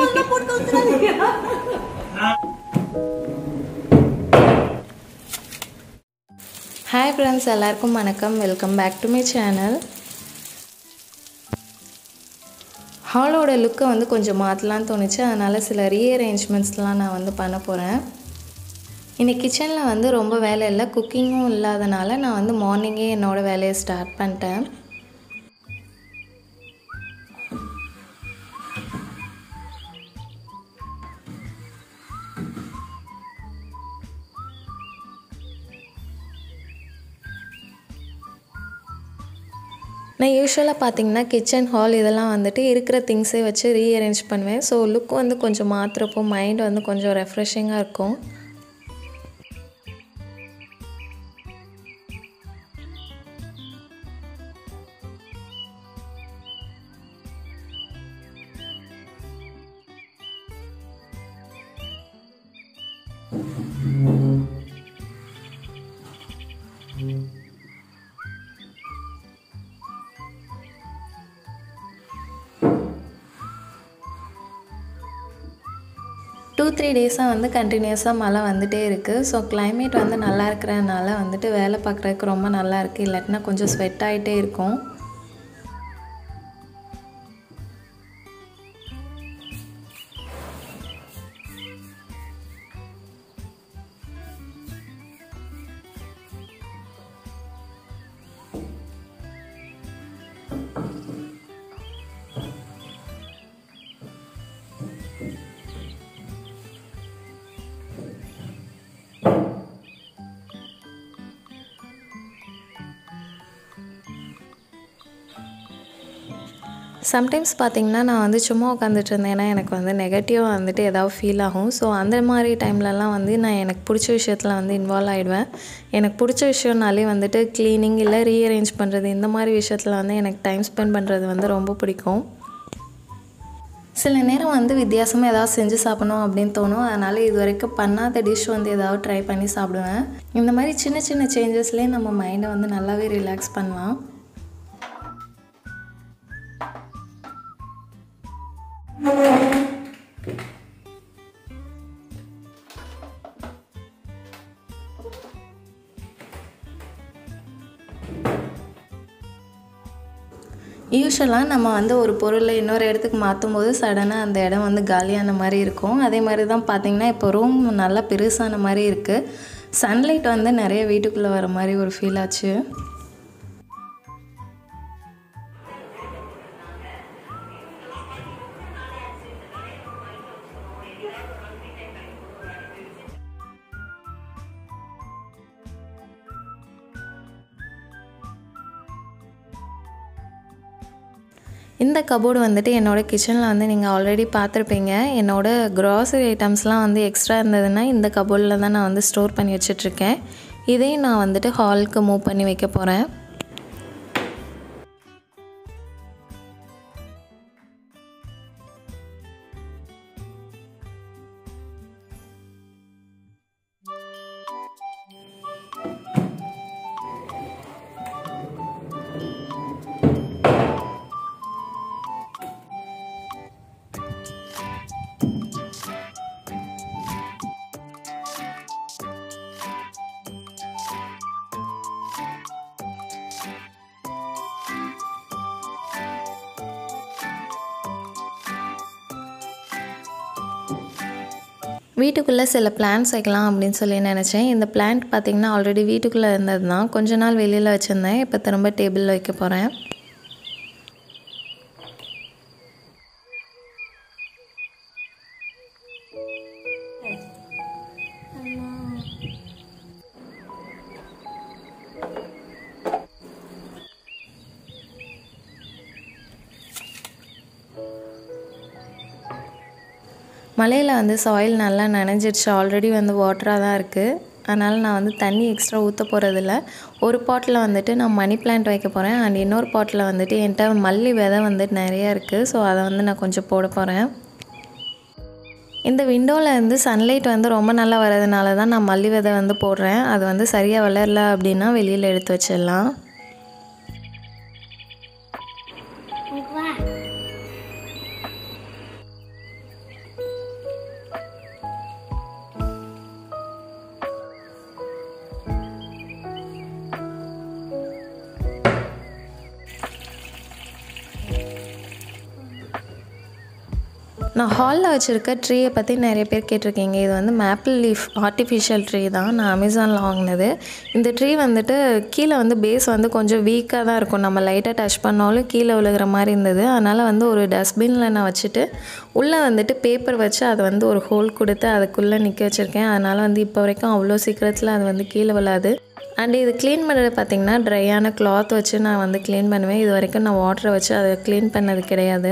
hi friends எல்லாருக்கும் வணக்கம் welcome back to my channel ஹாலோட லுக்கை வந்து கொஞ்சம் மாற்றலான்னு தோணுச்சு அதனால் சில ரீஅரேஞ்ச்மெண்ட்ஸ்லாம் நான் வந்து பண்ண போகிறேன் இன்னைக்கு கிச்சனில் வந்து ரொம்ப வேலை இல்லை குக்கிங்கும் இல்லாதனால நான் வந்து மார்னிங்கே என்னோடய வேலையை ஸ்டார்ட் பண்ணிட்டேன் நான் யூஸ்வலாக பார்த்தீங்கன்னா கிச்சன் ஹால் இதெல்லாம் வந்துட்டு இருக்கிற திங்ஸே வச்சு ரீஅரேஞ்ச் பண்ணுவேன் ஸோ லுக் வந்து கொஞ்சம் மாற்றுறப்போ மைண்ட் வந்து கொஞ்சம் ரெஃப்ரெஷிங்காக இருக்கும் டூ த்ரீ டேஸாக வந்து கண்டினியூஸாக மழை வந்துகிட்டே இருக்குது ஸோ climate வந்து நல்லா இருக்கிறதுனால வந்துட்டு வேலை பார்க்குறதுக்கு ரொம்ப நல்லா இருக்குது இல்லாட்டினா கொஞ்சம் ஸ்வெட் ஆகிட்டே இருக்கும் சம்டைம்ஸ் பார்த்தீங்கன்னா நான் வந்து சும்மா உட்காந்துட்டு இருந்தேன்னா எனக்கு வந்து நெகட்டிவாக வந்துட்டு ஏதாவது ஃபீல் ஆகும் ஸோ அந்த மாதிரி டைம்லலாம் வந்து நான் எனக்கு பிடிச்ச விஷயத்தில் வந்து இன்வால்வ் ஆகிடுவேன் எனக்கு பிடிச்ச விஷயம்னாலே வந்துட்டு க்ளீனிங் இல்லை ரீஅரேஞ்ச் பண்ணுறது இந்த மாதிரி விஷயத்தில் வந்து எனக்கு டைம் ஸ்பெண்ட் பண்ணுறது வந்து ரொம்ப பிடிக்கும் சில நேரம் வந்து வித்தியாசமாக ஏதாவது செஞ்சு சாப்பிடணும் அப்படின்னு தோணும் அதனால் இது வரைக்கும் பண்ணாத டிஷ் வந்து ஏதாவது ட்ரை பண்ணி சாப்பிடுவேன் இந்த மாதிரி சின்ன சின்ன சேஞ்சஸ்லேயே நம்ம மைண்டை வந்து நல்லாவே ரிலாக்ஸ் பண்ணலாம் யூஸ்வலாக நம்ம வந்து ஒரு பொருளை இன்னொரு இடத்துக்கு மாற்றும் போது சடனாக அந்த இடம் வந்து காலியான மாதிரி இருக்கும் அதே மாதிரி தான் பார்த்திங்கன்னா இப்போ ரூம் நல்லா பெருசான மாதிரி இருக்குது சன்லைட் வந்து நிறைய வீட்டுக்குள்ளே வர மாதிரி ஒரு ஃபீல் ஆச்சு இந்த கபோர்டு வந்துட்டு என்னோடய கிச்சனில் வந்து நீங்கள் ஆல்ரெடி பார்த்துருப்பீங்க என்னோடய க்ராசரி ஐட்டம்ஸ்லாம் வந்து எக்ஸ்ட்ரா இருந்ததுன்னா இந்த கபோர்டில் தான் நான் வந்து ஸ்டோர் பண்ணி வச்சிட்ருக்கேன் இதையும் நான் வந்துட்டு ஹாலுக்கு மூவ் பண்ணி வைக்க போகிறேன் வீட்டுக்குள்ளே சில பிளான்ஸ் வைக்கலாம் அப்படின்னு சொல்லி நினச்சேன் இந்த பிளான்ட் பார்த்திங்கன்னா ஆல்ரெடி வீட்டுக்குள்ளே இருந்தது தான் கொஞ்ச நாள் வெளியில் வச்சுருந்தேன் இப்போ திரும்ப டேபிளில் வைக்க போகிறேன் மலையில் வந்து சாயில் நல்லா நனைஞ்சிடுச்சு ஆல்ரெடி வந்து வாட்டராக தான் இருக்குது அதனால் நான் வந்து தண்ணி எக்ஸ்ட்ரா ஊற்ற போகிறதில்ல ஒரு பாட்டில் வந்துட்டு நான் மணி பிளான்ட் வைக்க போகிறேன் அண்ட் இன்னொரு பாட்டில் வந்துட்டு என்கிட்ட மல்லி விதை வந்துட்டு நிறையா இருக்குது ஸோ அதை வந்து நான் கொஞ்சம் போட போகிறேன் இந்த விண்டோவில் இருந்து சன்லைட் வந்து ரொம்ப நல்லா வர்றதுனால தான் நான் மல்லி விதை வந்து போடுறேன் அது வந்து சரியாக வளரல அப்படின்னா வெளியில் எடுத்து வச்சிடலாம் இங்க வா நான் ஹாலில் வச்சுருக்க ட்ரீயை பற்றி நிறைய பேர் கேட்டிருக்கீங்க இது வந்து மேப்பிள் லீஃப் ஆர்டிஃபிஷியல் ட்ரீ தான் நான் அமேசானில் வாங்கினது இந்த ட்ரீ வந்துட்டு கீழே வந்து பேஸ் வந்து கொஞ்சம் வீக்காக தான் இருக்கும் நம்ம லைட்டாக டச் பண்ணாலும் கீழே விழுகிற மாதிரி இருந்தது அதனால் வந்து ஒரு டஸ்ட்பினில் நான் வச்சுட்டு உள்ளே வந்துட்டு பேப்பர் வச்சு அதை வந்து ஒரு ஹோல் கொடுத்து அதுக்குள்ளே நிற்க வச்சுருக்கேன் அதனால் வந்து இப்போ வரைக்கும் அவ்வளோ சீக்கிரத்தில் அது வந்து கீழே விழாது அண்ட் இது க்ளீன் பண்ணுறது பார்த்திங்கன்னா ட்ரையான கிளாத் வச்சு நான் வந்து க்ளீன் பண்ணுவேன் இது வரைக்கும் நான் வாட்டரை வச்சு அதை க்ளீன் பண்ணது கிடையாது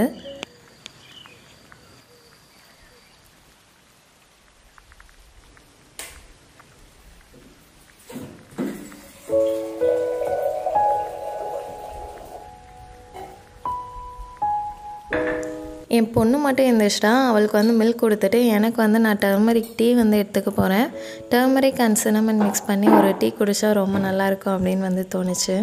என் பொண்ணு மட்டும் எழுந்திரிச்சிட்டா அவளுக்கு வந்து மில்க் கொடுத்துட்டு எனக்கு வந்து நான் டர்மரிக் டீ வந்து எடுத்துக்க போகிறேன் டர்மரிக் அண்ட் சினமன் மிக்ஸ் பண்ணி ஒரு டீ குடித்தா ரொம்ப நல்லாயிருக்கும் அப்படின்னு வந்து தோணுச்சு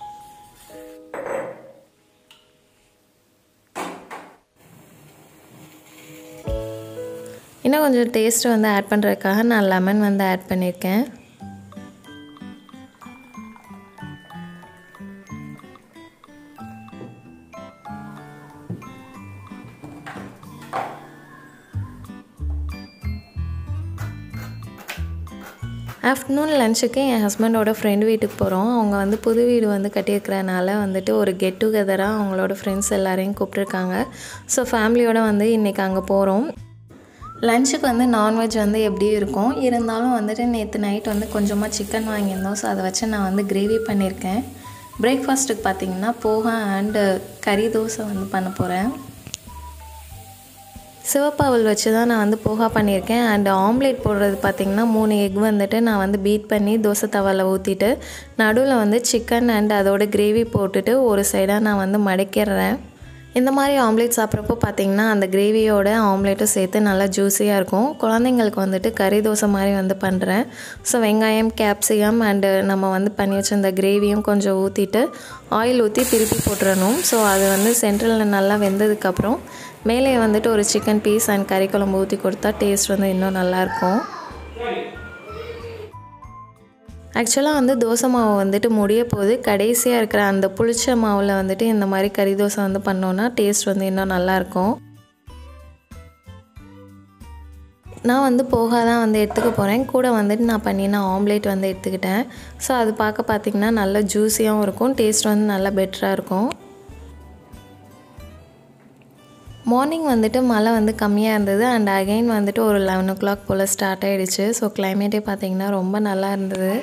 இன்னும் கொஞ்சம் டேஸ்ட் வந்து ஆட் பண்ணுறதுக்காக நான் லெமன் வந்து ஆட் பண்ணியிருக்கேன் ஆஃப்டர்நூன் லஞ்சுக்கு என் ஹஸ்பண்டோட ஃப்ரெண்டு வீட்டுக்கு போகிறோம் அவங்க வந்து புது வீடு வந்து கட்டியிருக்கிறனால வந்துட்டு ஒரு கெட் டுகெதராக அவங்களோட ஃப்ரெண்ட்ஸ் எல்லாரையும் கூப்பிட்ருக்காங்க ஸோ ஃபேமிலியோடு வந்து இன்றைக்கி அங்கே போகிறோம் லஞ்சுக்கு வந்து நான்வெஜ் வந்து எப்படியும் இருக்கும் இருந்தாலும் வந்துட்டு நேற்று நைட் வந்து கொஞ்சமாக சிக்கன் வாங்கியிருந்தோம் ஸோ அதை வச்சு நான் வந்து கிரேவி பண்ணியிருக்கேன் பிரேக்ஃபாஸ்ட்டுக்கு பார்த்தீங்கன்னா போகா அண்டு கறி தோசை வந்து பண்ண போகிறேன் சிவப்பாவல் வச்சு தான் நான் வந்து போகா பண்ணியிருக்கேன் அண்ட் ஆம்லேட் போடுறது பார்த்திங்கன்னா மூணு எக் வந்துட்டு நான் வந்து பீட் பண்ணி தோசை தவாவில் ஊற்றிட்டு நடுவில் வந்து சிக்கன் அண்ட் அதோட கிரேவி போட்டுட்டு ஒரு சைடாக நான் வந்து மடக்கிடுறேன் இந்த மாதிரி ஆம்லேட் சாப்பிட்றப்போ பார்த்திங்கன்னா அந்த கிரேவியோட ஆம்லேட்டும் சேர்த்து நல்லா ஜூஸியாக இருக்கும் குழந்தைங்களுக்கு வந்துட்டு கறி தோசை மாதிரி வந்து பண்ணுறேன் ஸோ வெங்காயம் கேப்சிகம் அண்டு நம்ம வந்து பண்ணி வச்சிருந்த கிரேவியும் கொஞ்சம் ஊற்றிட்டு ஆயில் ஊற்றி திருப்பி போட்டுறணும் ஸோ அது வந்து சென்ட்ரலில் நல்லா வெந்ததுக்கப்புறம் மேலே வந்துட்டு ஒரு சிக்கன் பீஸ் அண்ட் கறி குழம்பு ஊற்றி கொடுத்தா டேஸ்ட் வந்து இன்னும் நல்லாயிருக்கும் ஆக்சுவலாக வந்து தோசை மாவு வந்துட்டு முடிய போது கடைசியாக இருக்கிற அந்த புளிச்ச மாவில் வந்துட்டு இந்த மாதிரி கறி தோசை வந்து பண்ணோன்னா டேஸ்ட் வந்து இன்னும் நல்லாயிருக்கும் நான் வந்து போகா தான் வந்து எடுத்துக்க போகிறேன் கூட வந்துட்டு நான் பண்ணின ஆம்லேட் வந்து எடுத்துக்கிட்டேன் ஸோ அது பார்க்க பார்த்திங்கன்னா நல்லா ஜூஸியாகவும் இருக்கும் டேஸ்ட் வந்து நல்லா பெட்டராக இருக்கும் மார்னிங் வந்துட்டு மழை வந்து கம்மியாக இருந்தது அண்ட் அகைன் வந்துட்டு ஒரு லெவன் ஓ கிளாக் போல் ஸ்டார்ட் ஆகிடுச்சு ஸோ கிளைமேட்டே பார்த்திங்கன்னா ரொம்ப நல்லா இருந்தது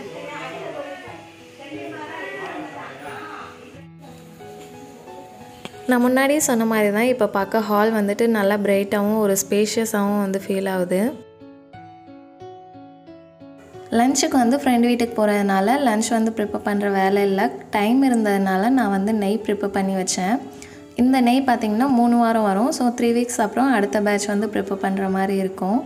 நான் முன்னாடியே சொன்ன மாதிரி தான் இப்போ பார்க்க ஹால் வந்துட்டு நல்லா பிரைட்டாகவும் ஒரு ஸ்பேஷியஸாகவும் வந்து ஃபீல் ஆகுது லஞ்சுக்கு வந்து ஃப்ரெண்ட் வீட்டுக்கு போகிறதுனால லஞ்ச் வந்து ப்ரிப்பேர் பண்ணுற வேலை இல்லை டைம் இருந்ததுனால நான் வந்து நெய் ப்ரிப்பேர் பண்ணி வச்சேன் இந்த நெய் பார்த்திங்கன்னா மூணு வாரம் வரும் ஸோ த்ரீ வீக்ஸ் அப்புறம் அடுத்த பேட்ச் வந்து ப்ரிப்பேர் பண்ணுற மாதிரி இருக்கும்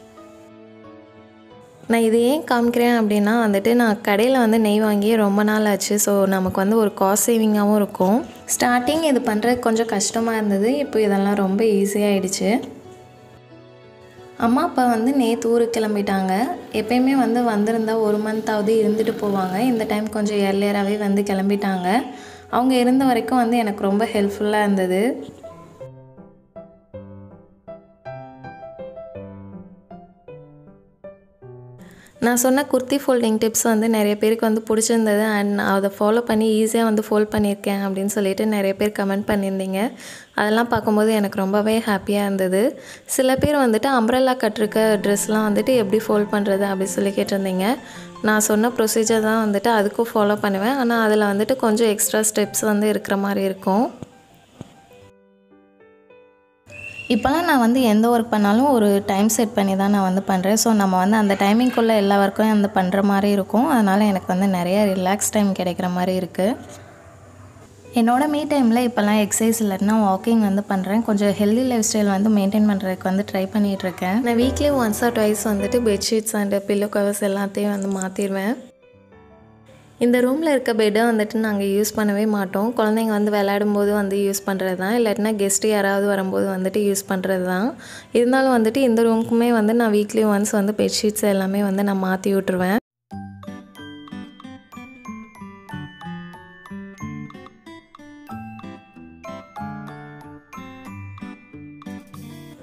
நான் இது ஏன் காமிக்கிறேன் அப்படின்னா வந்துட்டு நான் கடையில் வந்து நெய் வாங்கி ரொம்ப நாள் ஆச்சு ஸோ நமக்கு வந்து ஒரு காஸ்ட் சேவிங்காகவும் இருக்கும் ஸ்டார்டிங் இது பண்ணுறது கொஞ்சம் கஷ்டமாக இருந்தது இப்போ இதெல்லாம் ரொம்ப ஈஸியாகிடுச்சு அம்மா அப்பா வந்து நேற்று ஊருக்கு கிளம்பிட்டாங்க எப்பயுமே வந்து வந்திருந்தால் ஒரு மந்த்தாவது இருந்துட்டு போவாங்க இந்த டைம் கொஞ்சம் ஏர்லியராகவே வந்து கிளம்பிட்டாங்க அவங்க இருந்த வரைக்கும் வந்து எனக்கு ரொம்ப ஹெல்ப்ஃபுல்லாக இருந்தது நான் சொன்ன குர்த்தி ஃபோல்டிங் டிப்ஸ் வந்து நிறைய பேருக்கு வந்து பிடிச்சிருந்தது அண்ட் நான் அதை ஃபாலோ பண்ணி ஈஸியாக வந்து ஃபோல்ட் பண்ணியிருக்கேன் அப்படின்னு சொல்லிட்டு நிறைய பேர் கமெண்ட் பண்ணியிருந்தீங்க அதெல்லாம் பார்க்கும்போது எனக்கு ரொம்பவே ஹாப்பியாக இருந்தது சில பேர் வந்துட்டு அம்ப்ரெல்லா கட்டிருக்க ட்ரெஸ்லாம் வந்துட்டு எப்படி ஃபோல்ட் பண்ணுறது அப்படி சொல்லி கேட்டிருந்தீங்க நான் சொன்ன ப்ரொசீஜர் தான் வந்துட்டு அதுக்கும் ஃபாலோ பண்ணுவேன் ஆனால் அதில் வந்துட்டு கொஞ்சம் எக்ஸ்ட்ரா ஸ்டெப்ஸ் வந்து இருக்கிற மாதிரி இருக்கும் இப்போலாம் நான் வந்து எந்த ஒர்க் பண்ணாலும் ஒரு டைம் செட் பண்ணி தான் நான் வந்து பண்ணுறேன் ஸோ நம்ம வந்து அந்த டைமிங்குள்ளே எல்லா ஒர்க்கும் வந்து பண்ணுற மாதிரி இருக்கும் அதனால் எனக்கு வந்து நிறைய ரிலாக்ஸ் டைம் கிடைக்கிற மாதிரி இருக்குது என்னோடய மீ டைமில் இப்போல்லாம் எக்ஸசைஸ் இல்லைன்னா வாக்கிங் வந்து பண்ணுறேன் கொஞ்சம் ஹெல்தி லைஃப் ஸ்டைல் வந்து மெயின்டைன் பண்ணுறதுக்கு வந்து ட்ரை பண்ணிகிட்ருக்கேன் நான் வீக்லி ஒன்ஸ் ஆர் ட்வைஸ் வந்துட்டு பெட்ஷீட்ஸ் அண்டு பில்லோ கவர்ஸ் எல்லாத்தையும் வந்து மாற்றிடுவேன் இந்த ரூமில் இருக்க பெட்டை வந்துட்டு நாங்கள் யூஸ் பண்ணவே மாட்டோம் குழந்தைங்க வந்து விளையாடும்போது வந்து யூஸ் பண்ணுறது தான் இல்லாட்டினா கெஸ்ட்டு யாராவது வரும்போது வந்துட்டு யூஸ் பண்ணுறது தான் இருந்தாலும் வந்துட்டு இந்த ரூமுக்குமே வந்து நான் வீக்லி ஒன்ஸ் வந்து பெட்ஷீட்ஸ் எல்லாமே வந்து நான் மாற்றி விட்ருவேன்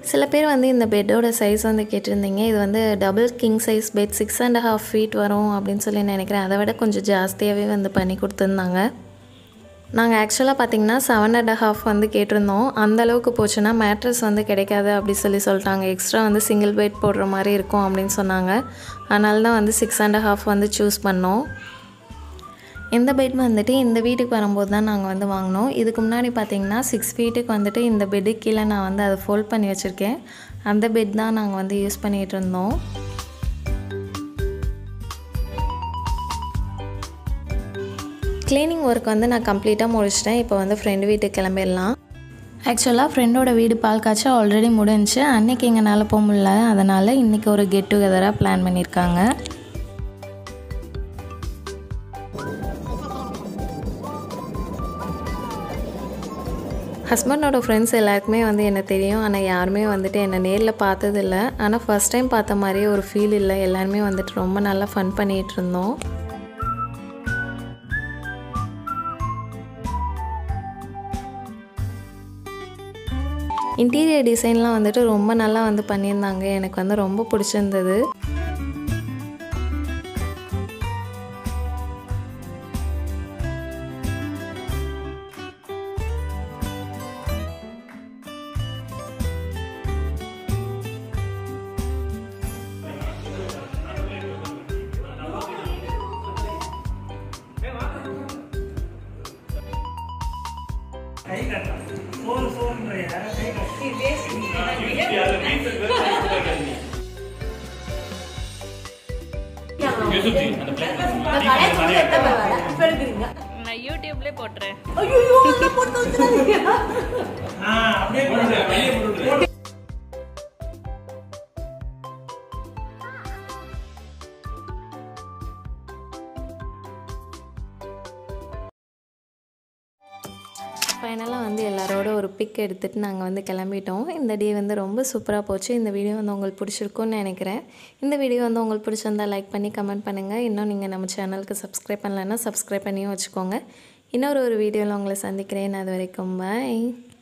சில பேர் வந்து இந்த பெட்டோட சைஸ் வந்து கேட்டிருந்தீங்க இது வந்து double king size bed six and half feet வரும் அப்படின்னு சொல்லி நினைக்கிறேன் அதை விட கொஞ்சம் ஜாஸ்தியாகவே வந்து பண்ணி கொடுத்துருந்தாங்க நாங்கள் ஆக்சுவலாக பார்த்தீங்கன்னா செவன் அண்ட் ஹாஃப் வந்து கேட்டிருந்தோம் அந்த அளவுக்கு போச்சுன்னா மேட்ரஸ் வந்து கிடைக்காது அப்படி சொல்லி சொல்லிட்டாங்க எக்ஸ்ட்ரா வந்து சிங்கிள் பெட் போடுற மாதிரி இருக்கும் அப்படின்னு சொன்னாங்க அதனால தான் வந்து சிக்ஸ் அண்ட் ஹாஃப் வந்து சூஸ் பண்ணோம் இந்த பெட் வந்துட்டு இந்த வீட்டுக்கு வரும்போது தான் நாங்கள் வந்து வாங்கினோம் இதுக்கு முன்னாடி பார்த்தீங்கன்னா சிக்ஸ் ஃபீட்டுக்கு வந்துட்டு இந்த பெட்டு கீழே நான் வந்து அதை ஃபோல்ட் பண்ணி வச்சுருக்கேன் அந்த பெட் தான் நாங்கள் வந்து யூஸ் பண்ணிகிட்டு இருந்தோம் க்ளீனிங் ஒர்க் வந்து நான் கம்ப்ளீட்டாக முடிச்சிட்டேன் இப்போ வந்து ஃப்ரெண்டு வீட்டுக்கு கிளம்பிடலாம் ஆக்சுவலாக ஃப்ரெண்டோட வீடு பால் காய்ச்ச ஆல்ரெடி முடிஞ்சுச்சு அன்றைக்கி எங்களால் போக முடியல அதனால் இன்றைக்கி ஒரு கெட் டுகெதராக பிளான் பண்ணியிருக்காங்க ஹஸ்பண்டோட ஃப்ரெண்ட்ஸ் எல்லாருக்குமே வந்து என்ன தெரியும் ஆனால் யாருமே வந்துட்டு என்னை நேரில் பார்த்ததில்ல ஆனால் ஃபஸ்ட் டைம் பார்த்த மாதிரியே ஒரு ஃபீல் இல்லை எல்லாருமே வந்துட்டு ரொம்ப நல்லா ஃபன் பண்ணிகிட்டு இருந்தோம் இன்டீரியர் டிசைன்லாம் வந்துட்டு ரொம்ப நல்லா வந்து பண்ணியிருந்தாங்க எனக்கு வந்து ரொம்ப பிடிச்சிருந்தது நான் யூடியூப்லேயே போட்டுறேன் ஃபைனலாக வந்து எல்லாரோட ஒரு பிக் எடுத்துகிட்டு நாங்கள் வந்து கிளம்பிட்டோம் இந்த டே வந்து ரொம்ப சூப்பராக போச்சு இந்த வீடியோ வந்து உங்களுக்கு பிடிச்சிருக்கும்னு நினைக்கிறேன் இந்த வீடியோ வந்து உங்களுக்கு பிடிச்சிருந்தா லைக் பண்ணி கமெண்ட் பண்ணுங்கள் இன்னும் நீங்கள் நம்ம சேனலுக்கு சப்ஸ்கிரைப் பண்ணலைன்னா சப்ஸ்கிரைப் பண்ணியும் வச்சுக்கோங்க இன்னொரு ஒரு வீடியோவில் உங்களை சந்திக்கிறேன் அது வரைக்கும் பாய்